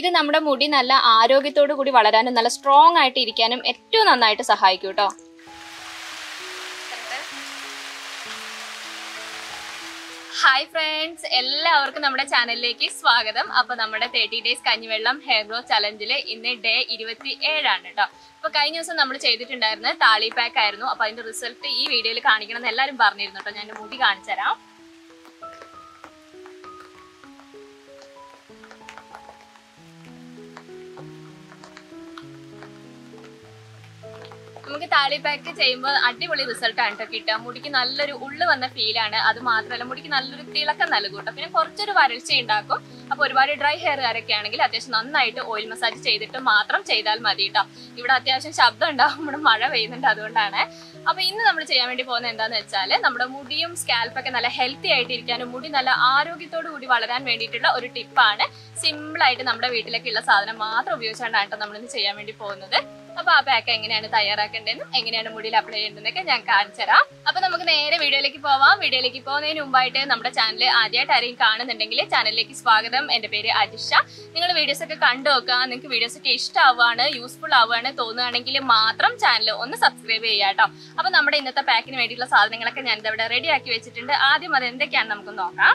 ഇത് നമ്മുടെ മുടി നല്ല ആരോഗ്യത്തോടു കൂടി വളരാനും നല്ല സ്ട്രോങ് ആയിട്ട് ഇരിക്കാനും ഏറ്റവും നന്നായിട്ട് സഹായിക്കും കേട്ടോ ഹായ് ഫ്രണ്ട്സ് എല്ലാവർക്കും നമ്മുടെ ചാനലിലേക്ക് സ്വാഗതം അപ്പൊ നമ്മുടെ തേർട്ടി ഡേയ്സ് കഞ്ഞിവെള്ളം ഹെയർ ഗ്രോ ചലഞ്ചിൽ ഇന്ന് ഡേ ഇരുപത്തി ഏഴാണ് കേട്ടോ അപ്പൊ കഴിഞ്ഞ ദിവസം നമ്മൾ ചെയ്തിട്ടുണ്ടായിരുന്നത് താളി പാക്ക് ആയിരുന്നു അപ്പൊ അതിന്റെ റിസൾട്ട് ഈ വീഡിയോയിൽ കാണിക്കണം എന്ന് എല്ലാവരും പറഞ്ഞിരുന്നു കേട്ടോ ഞാൻ എൻ്റെ മുടി കാണിച്ചു തരാം നമുക്ക് താളി പാക്ക് ചെയ്യുമ്പോൾ അടിപൊളി റിസൾട്ട് ആണ് കേട്ടോ കിട്ടുക മുടിക്ക് നല്ലൊരു ഉള്ളു വന്ന ഫീലാണ് അത് മാത്രമല്ല മുടിക്ക് നല്ലൊരു തിളക്കം നൽകും കേട്ടോ പിന്നെ കുറച്ചൊരു വരൾച്ച ഉണ്ടാക്കും അപ്പൊ ഒരുപാട് ഡ്രൈ ഹെയർകാരൊക്കെ ആണെങ്കിൽ അത്യാവശ്യം നന്നായിട്ട് ഓയിൽ മസാജ് ചെയ്തിട്ട് മാത്രം ചെയ്താൽ മതി കേട്ടോ ഇവിടെ അത്യാവശ്യം ശബ്ദം ഉണ്ടാവും ഇവിടെ മഴ പെയ്യുന്നുണ്ട് അതുകൊണ്ടാണ് അപ്പൊ ഇന്ന് നമ്മൾ ചെയ്യാൻ വേണ്ടി പോകുന്നത് എന്താന്ന് വെച്ചാൽ നമ്മുടെ മുടിയും സ്കാൽപ്പൊക്കെ നല്ല ഹെൽത്തി ആയിട്ട് ഇരിക്കാനും മുടി നല്ല ആരോഗ്യത്തോടു കൂടി വളരാൻ വേണ്ടിയിട്ടുള്ള ഒരു ടിപ്പാണ് സിമ്പിൾ ആയിട്ട് നമ്മുടെ വീട്ടിലൊക്കെ ഉള്ള സാധനം മാത്രം ഉപയോഗിച്ചുകൊണ്ടാണ് കേട്ടോ നമ്മളിന്ന് ചെയ്യാൻ വേണ്ടി പോകുന്നത് അപ്പൊ ആ പാക്ക് എങ്ങനെയാണ് തയ്യാറാക്കേണ്ടതെന്നും എങ്ങനെയാണ് മുടിയിൽ അപ്ലൈ ചെയ്യേണ്ടതെന്നൊക്കെ ഞാൻ കാണിച്ചു തരാം അപ്പൊ നമുക്ക് നേരെ വീഡിയോയിലേക്ക് പോവാം വീഡിയോയിലേക്ക് പോകുന്നതിന് മുമ്പായിട്ട് നമ്മുടെ ചാനൽ ആദ്യമായിട്ട് ആരെയും കാണുന്നുണ്ടെങ്കിൽ ചാനലിലേക്ക് സ്വാഗതം എന്റെ പേര് അജിഷ നിങ്ങൾ വീഡിയോസ് ഒക്കെ കണ്ടു നോക്കുക നിങ്ങൾക്ക് വീഡിയോസ് ഒക്കെ ഇഷ്ടമാവുകയാണ് യൂസ്ഫുൾ ആവുകയാണ് തോന്നുകയാണെങ്കിൽ മാത്രം ചാനൽ ഒന്ന് സബ്സ്ക്രൈബ് ചെയ്യുക കേട്ടോ അപ്പൊ നമ്മുടെ ഇന്നത്തെ പാക്കിന് വേണ്ടിയിട്ടുള്ള സാധനങ്ങളൊക്കെ ഞാൻ ഇവിടെ റെഡി ആക്കി വെച്ചിട്ടുണ്ട് ആദ്യം അത് എന്തൊക്കെയാണെന്ന് നമുക്ക് നോക്കാം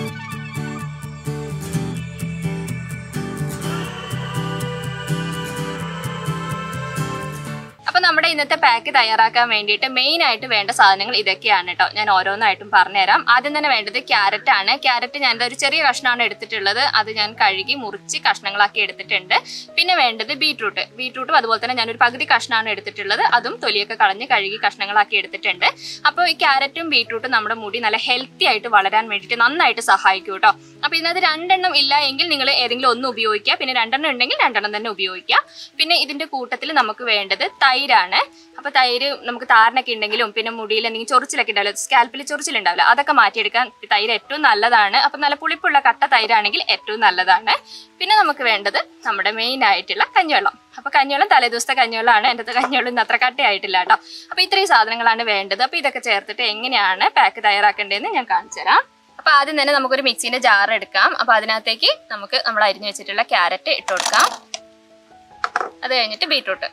അപ്പൊ നമ്മുടെ ഇന്നത്തെ പാക്ക് തയ്യാറാക്കാൻ വേണ്ടിയിട്ട് മെയിൻ ആയിട്ട് വേണ്ട സാധനങ്ങൾ ഇതൊക്കെയാണ് കേട്ടോ ഞാൻ ഓരോന്നായിട്ടും പറഞ്ഞുതരാം ആദ്യം തന്നെ വേണ്ടത് ക്യാരറ്റ് ആണ് ക്യാരറ്റ് ഞാൻ ഒരു ചെറിയ കഷ്ണമാണ് എടുത്തിട്ടുള്ളത് അത് ഞാൻ കഴുകി മുറിച്ച് കഷ്ണങ്ങളാക്കി എടുത്തിട്ടുണ്ട് പിന്നെ വേണ്ടത് ബീട്രൂട്ട് ബീട്രൂട്ടും അതുപോലെ തന്നെ ഞാനൊരു പകുതി കഷ്ണമാണ് എടുത്തിട്ടുള്ളത് അതും തൊലിയൊക്കെ കളഞ്ഞ് കഴുകി കഷ്ണങ്ങളാക്കി എടുത്തിട്ടുണ്ട് അപ്പോൾ ഈ ക്യാരറ്റും ബീട്രൂട്ടും നമ്മുടെ മുടി നല്ല ഹെൽത്തി ആയിട്ട് വളരാൻ വേണ്ടിയിട്ട് നന്നായിട്ട് സഹായിക്കും കേട്ടോ അപ്പൊ ഇതിനകത്ത് രണ്ടെണ്ണം ഇല്ല എങ്കിൽ നിങ്ങൾ ഏതെങ്കിലും ഒന്ന് ഉപയോഗിക്കുക പിന്നെ രണ്ടെണ്ണം ഉണ്ടെങ്കിൽ രണ്ടെണ്ണം തന്നെ ഉപയോഗിക്കുക പിന്നെ ഇതിന്റെ കൂട്ടത്തിൽ നമുക്ക് വേണ്ടത് തൈരാണ് അപ്പൊ തൈര് നമുക്ക് താരനൊക്കെ ഉണ്ടെങ്കിലും പിന്നെ മുടിയിൽ എന്തെങ്കിലും ചൊറിച്ചിലൊക്കെ ഉണ്ടാവില്ല സ്കാൽപ്പിൽ ചൊറിച്ചിലുണ്ടാവില്ല അതൊക്കെ മാറ്റിയെടുക്കാൻ തൈര് ഏറ്റവും നല്ലതാണ് അപ്പൊ നല്ല പുളിപ്പുള്ള കട്ട തൈരാണെങ്കിൽ ഏറ്റവും നല്ലതാണ് പിന്നെ നമുക്ക് വേണ്ടത് നമ്മുടെ മെയിൻ ആയിട്ടുള്ള കഞ്ഞിവെള്ളം അപ്പൊ കഞ്ഞിവെള്ളം തലേദിവസത്തെ കഞ്ഞിവെള്ളമാണ് എൻ്റെ കഞ്ഞിവെള്ളം ഇന്ന് അത്ര കട്ടയായിട്ടില്ല കേട്ടോ അപ്പൊ ഇത്രയും സാധനങ്ങളാണ് വേണ്ടത് അപ്പൊ ഇതൊക്കെ ചേർത്തിട്ട് എങ്ങനെയാണ് പാക്ക് തയ്യാറാക്കേണ്ടതെന്ന് ഞാൻ കാണിച്ചു തരാം അപ്പൊ ആദ്യം തന്നെ നമുക്കൊരു മിക്സിന്റെ ജാർ എടുക്കാം അപ്പൊ അതിനകത്തേക്ക് നമുക്ക് നമ്മൾ അരിഞ്ഞു വെച്ചിട്ടുള്ള ക്യാരറ്റ് ഇട്ട് കൊടുക്കാം അത് കഴിഞ്ഞിട്ട് ബീട്രൂട്ട്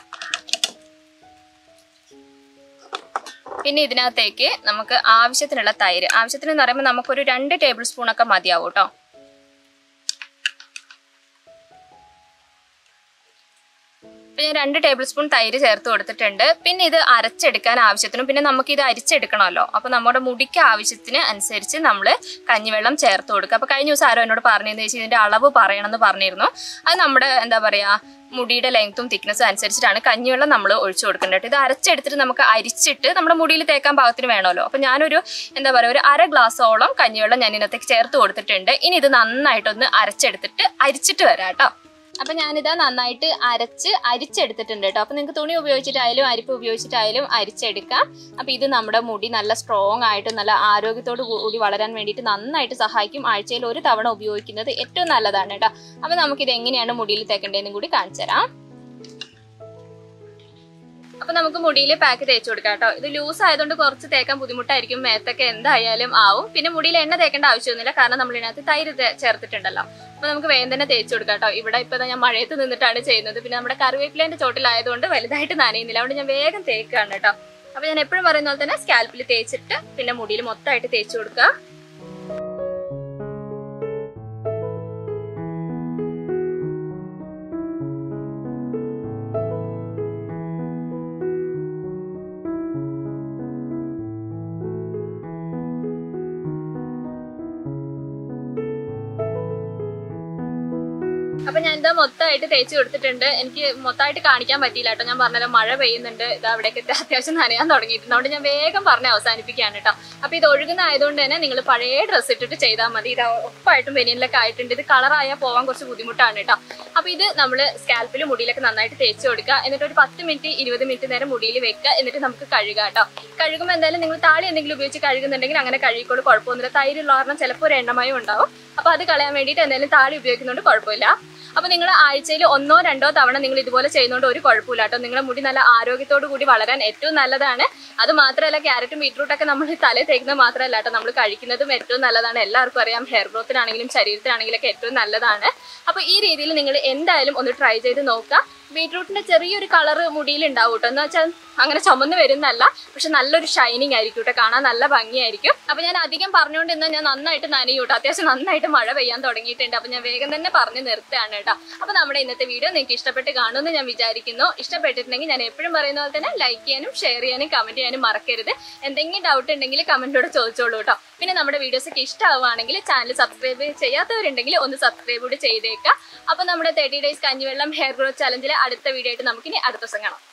പിന്നെ ഇതിനകത്തേക്ക് നമുക്ക് ആവശ്യത്തിനുള്ള തൈര് ആവശ്യത്തിന് എന്ന് പറയുമ്പോൾ നമുക്കൊരു രണ്ട് ടേബിൾ സ്പൂൺ ഒക്കെ മതിയാവും കേട്ടോ ഇപ്പൊ ഞാൻ രണ്ട് ടേബിൾ സ്പൂൺ തൈര് ചേർത്ത് കൊടുത്തിട്ടുണ്ട് പിന്നെ ഇത് അരച്ചെടുക്കാൻ ആവശ്യത്തിനും പിന്നെ നമുക്ക് ഇത് അരിച്ചെടുക്കണമല്ലോ അപ്പൊ നമ്മുടെ മുടിക്ക് ആവശ്യത്തിന് അനുസരിച്ച് നമ്മൾ കഞ്ഞിവെള്ളം ചേർത്ത് കൊടുക്കുക അപ്പൊ കഴിഞ്ഞ ദിവസം ആരോ എന്നോട് പറഞ്ഞതെന്ന് വെച്ചാൽ ഇതിന്റെ അളവ് പറയണമെന്ന് പറഞ്ഞിരുന്നു അത് നമ്മുടെ എന്താ പറയാ മുടിയുടെ ലെങ്ത്തും തിക്നെസ്സും അനുസരിച്ചിട്ടാണ് കഞ്ഞിവെള്ളം നമ്മൾ ഒഴിച്ചു കൊടുക്കേണ്ടത് ഇത് അരച്ചെടുത്തിട്ട് നമുക്ക് അരിച്ചിട്ട് നമ്മുടെ മുടിയിൽ തേക്കാൻ പാകത്തിന് വേണമല്ലോ അപ്പൊ ഞാനൊരു എന്താ പറയുക ഒരു അര ഗ്ലാസോളം കഞ്ഞിവെള്ളം ഞാൻ ഇതിനകത്തേക്ക് ചേർത്ത് കൊടുത്തിട്ടുണ്ട് ഇനി ഇത് നന്നായിട്ടൊന്ന് അരച്ചെടുത്തിട്ട് അരിച്ചിട്ട് വരാം കേട്ടോ അപ്പൊ ഞാനിത് നന്നായിട്ട് അരച്ച് അരിച്ചെടുത്തിട്ടുണ്ട് കേട്ടോ അപ്പൊ നിങ്ങൾക്ക് തുണി ഉപയോഗിച്ചിട്ടായാലും അരിപ്പ് ഉപയോഗിച്ചിട്ടായാലും അരിച്ചെടുക്കാം അപ്പൊ ഇത് നമ്മുടെ മുടി നല്ല സ്ട്രോങ് ആയിട്ട് നല്ല ആരോഗ്യത്തോട് കൂടി വളരാൻ വേണ്ടിയിട്ട് നന്നായിട്ട് സഹായിക്കും ആഴ്ചയിൽ ഒരു തവണ ഉപയോഗിക്കുന്നത് ഏറ്റവും നല്ലതാണ് കേട്ടോ അപ്പൊ നമുക്കിത് എങ്ങനെയാണ് മുടിയിൽ തേക്കേണ്ടതെന്നും കൂടി കാണിച്ചു തരാം അപ്പൊ നമുക്ക് മുടിയിൽ പാക്ക് തേച്ച് കൊടുക്കാം കേട്ടോ ഇത് ലൂസ് ആയതുകൊണ്ട് കുറച്ച് തേക്കാൻ ബുദ്ധിമുട്ടായിരിക്കും മേത്തൊക്കെ എന്തായാലും ആവും പിന്നെ മുടിയിൽ എണ്ണ തേക്കേണ്ട ആവശ്യമൊന്നുമില്ല കാരണം നമ്മൾ ഇതിനകത്ത് തൈര് തേ- ചേർത്തിട്ടുണ്ടല്ലോ അപ്പൊ നമുക്ക് വേഗം തന്നെ തേച്ച് കൊടുക്കാം കേട്ടോ ഇവിടെ ഇപ്പൊ ദാ ഞാൻ മഴയത്ത് നിന്നിട്ടാണ് ചെയ്യുന്നത് പിന്നെ നമ്മുടെ കറിവേപ്പിലേന്റെ ചോട്ടിലായതുകൊണ്ട് വലുതായിട്ട് നനയുന്നില്ല അതുകൊണ്ട് ഞാൻ വേഗം തേക്കാണ് കേട്ടോ അപ്പൊ ഞാൻ എപ്പോഴും പറയുന്ന പോലെ തന്നെ സ്കാൽപ്പിൽ തേച്ചിട്ട് പിന്നെ മുടിയിൽ മൊത്തമായിട്ട് തേച്ച് കൊടുക്കുക അപ്പൊ ഞാൻ ഇതാ മൊത്തമായിട്ട് തേച്ച് കൊടുത്തിട്ടുണ്ട് എനിക്ക് മൊത്തമായിട്ട് കാണിക്കാൻ പറ്റിയില്ല കേട്ടോ ഞാൻ പറഞ്ഞല്ലോ മഴ പെയ്യുന്നുണ്ട് ഇത് അവിടേക്ക് അത്യാവശ്യം നനയാൻ തുടങ്ങിയിട്ടുണ്ട് അതുകൊണ്ട് ഞാൻ വേഗം പറഞ്ഞ് അവസാനിപ്പിക്കുകയാണ് കേട്ടോ അപ്പൊ ഇത് ഒഴുകുന്ന ആയതുകൊണ്ട് തന്നെ നിങ്ങൾ പഴയ ഡ്രസ്സ് ഇട്ടിട്ട് ചെയ്താൽ മതി ഇത് ഉറപ്പായിട്ടും വെനിയനിലൊക്കെ ആയിട്ടുണ്ട് ഇത് കളറായാൽ പോകാൻ കുറച്ച് ബുദ്ധിമുട്ടാണ് കേട്ടോ അപ്പൊ ഇത് നമ്മൾ സ്കാൽപ്പിൽ മുടിയിലൊക്കെ നന്നായിട്ട് തേച്ച് കൊടുക്കുക എന്നിട്ട് ഒരു പത്ത് മിനിറ്റ് ഇരുപത് മിനിറ്റ് നേരം മുടിയിൽ വെക്കുക എന്നിട്ട് നമുക്ക് കഴുകാം കേട്ടോ കഴുകുമ്പോൾ എന്തായാലും നിങ്ങൾ താളി എന്തെങ്കിലും ഉപയോഗിച്ച് കഴുകുന്നുണ്ടെങ്കിൽ അങ്ങനെ കഴുകിക്കോളൂ കുഴപ്പമൊന്നുമില്ല തൈരുള്ള കാരണം ചിലപ്പോൾ ഒരു എണ്ണമയം ഉണ്ടാവും അപ്പൊ അത് കളയാൻ വേണ്ടിയിട്ട് എന്തായാലും താളി ഉപയോഗിക്കുന്നതുകൊണ്ട് കുഴപ്പമില്ല അപ്പോൾ നിങ്ങൾ ആഴ്ചയിൽ ഒന്നോ രണ്ടോ തവണ നിങ്ങൾ ഇതുപോലെ ചെയ്യുന്നതുകൊണ്ട് ഒരു കുഴപ്പമില്ല കേട്ടോ നിങ്ങളുടെ മുടി നല്ല ആരോഗ്യത്തോടു കൂടി വളരാൻ ഏറ്റവും നല്ലതാണ് അത് മാത്രമല്ല ക്യാരറ്റും ബീട്രൂട്ടൊക്കെ നമ്മൾ തലയിൽ തേക്കുന്നത് മാത്രമല്ല കേട്ടോ നമ്മൾ കഴിക്കുന്നതും ഏറ്റവും നല്ലതാണ് എല്ലാവർക്കും അറിയാം ഹെയർ ഗ്രോത്തിനാണെങ്കിലും ശരീരത്തിനാണെങ്കിലും ഒക്കെ ഏറ്റവും നല്ലതാണ് അപ്പോൾ ഈ രീതിയിൽ നിങ്ങൾ എന്തായാലും ഒന്ന് ട്രൈ ചെയ്ത് നോക്കുക ബീട്രൂട്ടിന്റെ ചെറിയൊരു കളർ മുടിയിൽ ഉണ്ടാവും കേട്ടോ എന്ന് വെച്ചാൽ അങ്ങനെ ചുമന്ന് വരുന്നല്ല പക്ഷെ നല്ലൊരു ഷൈനിങ് ആയിരിക്കും കേട്ടോ കാണാൻ നല്ല ഭംഗിയായിരിക്കും അപ്പൊ ഞാൻ അധികം പറഞ്ഞുകൊണ്ടിരുന്നാൽ ഞാൻ നന്നായിട്ട് നനയും കേട്ടോ അത്യാവശ്യം നന്നായിട്ട് മഴ പെയ്യാൻ തുടങ്ങിയിട്ടുണ്ട് അപ്പൊ ഞാൻ വേഗം തന്നെ പറഞ്ഞ് നിർത്തുകയാണ് കേട്ടോ അപ്പൊ നമ്മുടെ ഇന്നത്തെ വീഡിയോ നിങ്ങൾക്ക് ഇഷ്ടപ്പെട്ട് കാണുമെന്ന് ഞാൻ വിചാരിക്കുന്നു ഇഷ്ടപ്പെട്ടിട്ടുണ്ടെങ്കിൽ ഞാൻ എപ്പോഴും പറയുന്ന പോലെ തന്നെ ലൈക്ക് ചെയ്യാനും ഷെയർ ചെയ്യാനും കമന്റ് ചെയ്യാനും മറക്കരുത് എന്തെങ്കിലും ഡൗട്ട് ഉണ്ടെങ്കിൽ കമന്റിലൂടെ ചോദിച്ചോളൂ കേട്ടോ പിന്നെ നമ്മുടെ വീഡിയോസ് ഒക്കെ ഇഷ്ടമാവുകയാണെങ്കിൽ ചാനൽ സബ്സ്ക്രൈബ് ചെയ്യാത്തവരുണ്ടെങ്കിൽ ഒന്ന് സബ്സ്ക്രൈബ് കൂടി ചെയ്തേക്കാം അപ്പൊ നമ്മുടെ തേർട്ടി ഡേയ്സ് കഞ്ഞിവെള്ളം ഹെയർ ഗ്രോത്ത് ചലഞ്ചിലെ അടുത്ത വീഡിയോ ആയിട്ട് നമുക്കിനി അടുത്ത ദിവസം കാണാം